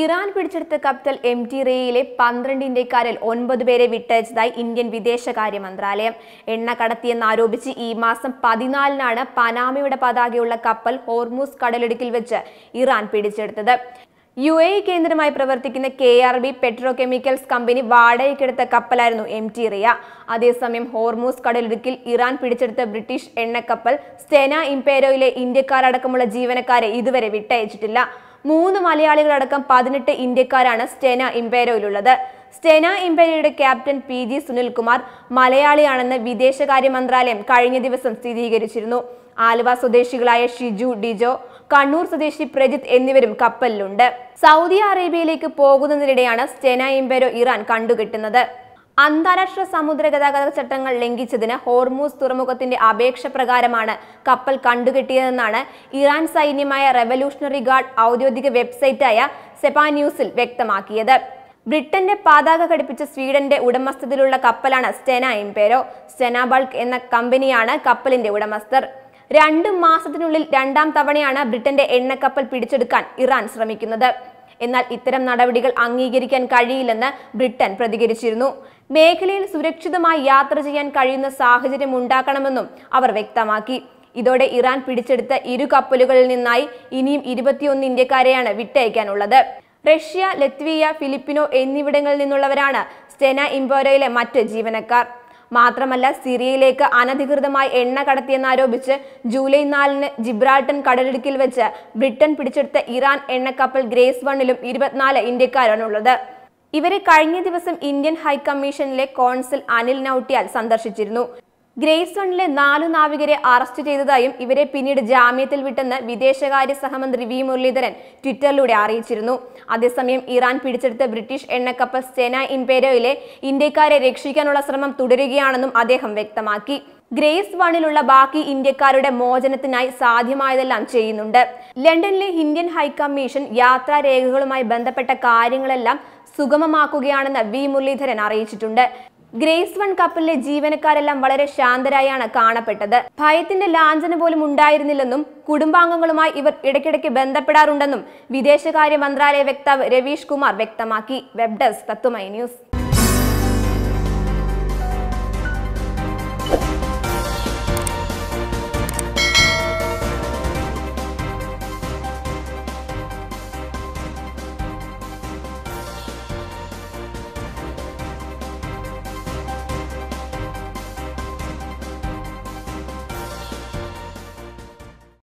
Iran പിടിച്ചെടുത്ത കപ്പൽ M T റേയിലെ പന്ത്രണ്ട് ഇന്ത്യക്കാരിൽ ഒൻപത് പേരെ വിട്ടയച്ചതായി ഇന്ത്യൻ വിദേശകാര്യ മന്ത്രാലയം എണ്ണ കടത്തിയെന്നാരോപിച്ച് ഈ മാസം പതിനാലിനാണ് പനാമയുടെ പതാകയുള്ള കപ്പൽ ഹോർമൂസ് കടലിടുക്കിൽ വെച്ച് ഇറാൻ പിടിച്ചെടുത്തത് യു എ കേന്ദ്രമായി പ്രവർത്തിക്കുന്ന K R B petro chemicals company വാടകയ്ക്കെടുത്ത കപ്പലായിരുന്നു എം ടി റിയ അതേസമയം ഹോർമൂസ് കടലിടുക്കിൽ ഇറാൻ പിടിച്ചെടുത്ത ബ്രിട്ടീഷ് എണ്ണക്കപ്പൽ സ്റ്റെന ഇംപേരോയിലെ ഇന്ത്യക്കാരടക്കമുള്ള ജീവനക്കാരെ ഇതുവരെ വിട്ടയച്ചിട്ടില്ല മൂന്ന് മലയാളികളടക്കം പതിനെട്ട് ഇന്ത്യക്കാരാണ് സ്റ്റെന ഇംപേരോയിലുള്ളത് സ്റ്റെന ഇംപേരോയുടെ ക്യാപ്റ്റൻ പി ജി സുനിൽകുമാർ മലയാളിയാണെന്ന് വിദേശകാര്യ മന്ത്രാലയം കഴിഞ്ഞ ദിവസം സ്ഥിരീകരിച്ചിരുന്നു ആലുവ സ്വദേശികളായ ഷിജു ഡിജോ കണ്ണൂർ സ്വദേശി പ്രജിത്ത് എന്നിവരും കപ്പലിലുണ്ട് സൗദി അറേബ്യയിലേക്ക് പോകുന്നതിനിടെയാണ് സ്റ്റെന ഇംപേരോ ഇറാൻ കണ്ടുകെട്ടുന്നത് അന്താരാഷ്ട്ര സമുദ്ര ഗതാഗത ചട്ടങ്ങൾ ലംഘിച്ചതിന് ഹോർമൂസ് തുറമുഖത്തിന്റെ അപേക്ഷ പ്രകാരമാണ് കപ്പൽ കണ്ടുകെട്ടിയതെന്നാണ് ഇറാൻ സൈന്യമായ റെവല്യൂഷണറി ഗാർഡ് ഔദ്യോഗിക വെബ്സൈറ്റായ സെപാ ന്യൂസിൽ വ്യക്തമാക്കിയത് ബ്രിട്ടന്റെ പതാക ഘടിപ്പിച്ച സ്വീഡന്റെ ഉടമസ്ഥതയിലുള്ള കപ്പലാണ് സ്റ്റെന ഇംപേരോ സ്റ്റെന ബൾക്ക് എന്ന കമ്പനിയാണ് കപ്പലിന്റെ ഉടമസ്ഥർ രണ്ടു മാസത്തിനുള്ളിൽ രണ്ടാം തവണയാണ് ബ്രിട്ടന്റെ എണ്ണക്കപ്പൽ പിടിച്ചെടുക്കാൻ ഇറാൻ ശ്രമിക്കുന്നത് എന്നാൽ ഇത്തരം നടപടികൾ അംഗീകരിക്കാൻ കഴിയില്ലെന്ന് ബ്രിട്ടൻ പ്രതികരിച്ചിരുന്നു മേഖലയിൽ സുരക്ഷിതമായി യാത്ര ചെയ്യാൻ കഴിയുന്ന സാഹചര്യം ഉണ്ടാക്കണമെന്നും അവർ വ്യക്തമാക്കി ഇതോടെ ഇറാൻ പിടിച്ചെടുത്ത ഇരു കപ്പലുകളിൽ നിന്നായി ഇനിയും ഇരുപത്തിയൊന്ന് ഇന്ത്യക്കാരെയാണ് വിട്ടയക്കാനുള്ളത് റഷ്യ ലത്വിയ ഫിലിപ്പിനോ എന്നിവിടങ്ങളിൽ നിന്നുള്ളവരാണ് സ്റ്റെന ഇംപോരയിലെ മറ്റ് ജീവനക്കാർ മാത്രമല്ല സിറിയയിലേക്ക് അനധികൃതമായി എണ്ണ കടത്തിയെന്നാരോപിച്ച് ജൂലൈ നാലിന് ജിബ്രാൾട്ടൺ കടലിടുക്കിൽ വെച്ച് ബ്രിട്ടൻ പിടിച്ചെടുത്ത ഇറാൻ എണ്ണക്കപ്പൽ ഗ്രേസ് വണ്ണിലും ഇരുപത്തിനാല് ഇന്ത്യക്കാരാണുള്ളത് ഇവരെ കഴിഞ്ഞ ദിവസം ഇന്ത്യൻ ഹൈക്കമ്മീഷനിലെ കോൺസൽ അനിൽ നൌട്ടിയാൽ സന്ദർശിച്ചിരുന്നു ഗ്രേസ് വണ്ണിലെ നാലു നാവികരെ അറസ്റ്റ് ചെയ്തതായും ഇവരെ പിന്നീട് ജാമ്യത്തിൽ വിട്ടെന്ന് വിദേശകാര്യ സഹമന്ത്രി വി മുരളീധരൻ ട്വിറ്ററിലൂടെ അറിയിച്ചിരുന്നു അതേസമയം ഇറാൻ പിടിച്ചെടുത്ത ബ്രിട്ടീഷ് എണ്ണക്കപ്പൽ സ്റ്റെന ഇംപേരോയിലെ ഇന്ത്യക്കാരെ രക്ഷിക്കാനുള്ള ശ്രമം തുടരുകയാണെന്നും അദ്ദേഹം വ്യക്തമാക്കി ഗ്രേസ് വണ്ണിലുള്ള ബാക്കി ഇന്ത്യക്കാരുടെ മോചനത്തിനായി സാധ്യമായതെല്ലാം ചെയ്യുന്നുണ്ട് ലണ്ടനിലെ ഇന്ത്യൻ ഹൈക്കമ്മീഷൻ യാത്രാരേഖകളുമായി ബന്ധപ്പെട്ട കാര്യങ്ങളെല്ലാം സുഗമമാക്കുകയാണെന്ന് വി മുരളീധരൻ അറിയിച്ചിട്ടുണ്ട് ഗ്രേസ് വൺ കപ്പലിലെ ജീവനക്കാരെല്ലാം വളരെ ശാന്തരായാണ് കാണപ്പെട്ടത് ഭയത്തിന്റെ ലാഞ്ചന പോലും ഉണ്ടായിരുന്നില്ലെന്നും കുടുംബാംഗങ്ങളുമായി ഇവർ ഇടയ്ക്കിടയ്ക്ക് ബന്ധപ്പെടാറുണ്ടെന്നും വിദേശകാര്യ മന്ത്രാലയ വക്താവ് രവീഷ് കുമാർ വ്യക്തമാക്കി വെബ് ഡെസ്ക് തത്തുമൈ ന്യൂസ്